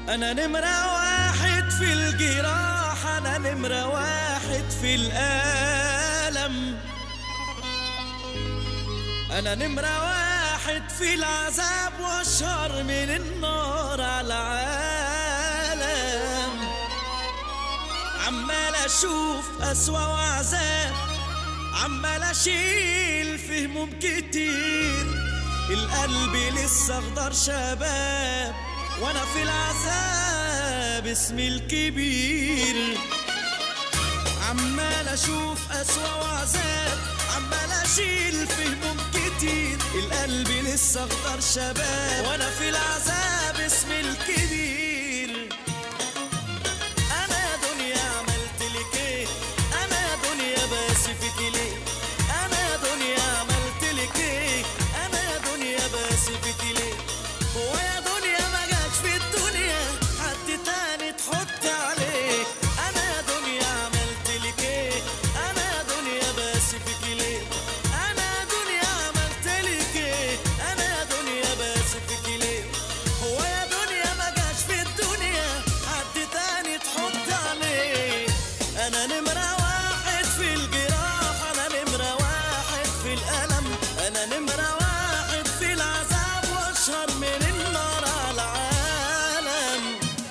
أنا نمرة واحد في الجراح أنا نمرة واحد في الألم أنا نمرة واحد في العذاب والشر من النار على العالم عمال أشوف أسوأ وعذاب عمال أشيل في هموم كتير القلب لسه أخضر شباب وأنا في العذاب اسمي الكبير عمال اشوف اسوأ وعذاب عمال اشيل في هموم كتير القلب لسه اخضر شباب وانا في العذاب اسمي الكبير انا يا دنيا عملت لك ايه انا يا دنيا باسفك ليه انا يا دنيا عملت لك ايه انا يا دنيا باسفك ليه هو يا دنيا ما جاش في الدنيا حد تاني تحط عليه انا يا دنيا عملت لك ايه انا يا دنيا باسفك ليه انا يا دنيا عملت لك ايه انا يا دنيا باسفك ليه هو يا دنيا ما جاش في الدنيا حد تاني تحط عليه انا نمرة واحد في الجراح انا نمرة واحد في الالم انا نمرة واحد في العذاب واشهر من النار على العالم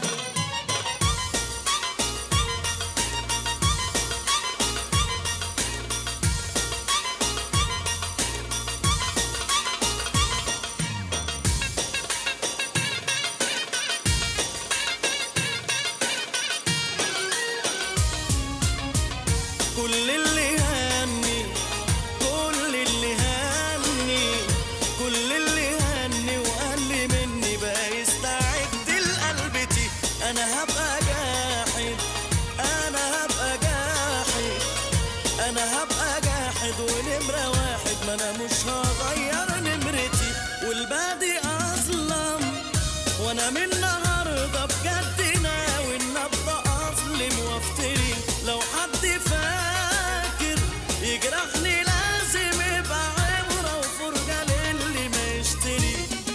كل اللي هني كل اللي هني كل اللي هني وقال لي مني بقى يستعد لقلبتي انا هبقى جاحد انا هبقى جاحد انا هبقى جاحد ونمرة واحد ما انا مش هغير نمرتي والباقي اظلم وانا من النهارده بجد ناوي ان ابقى اظلم وافتري لو حد فاكر يجرحني لازم يبقى عبره وفرجه للي ما يشتري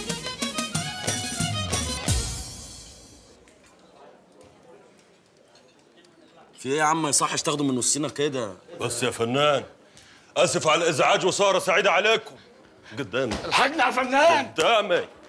في ايه يا عم ما يصحش تاخده من نصنا كده بس يا فنان اسف على الازعاج وساره سعيده عليكم قدامي الحقنا يا فنان قدامي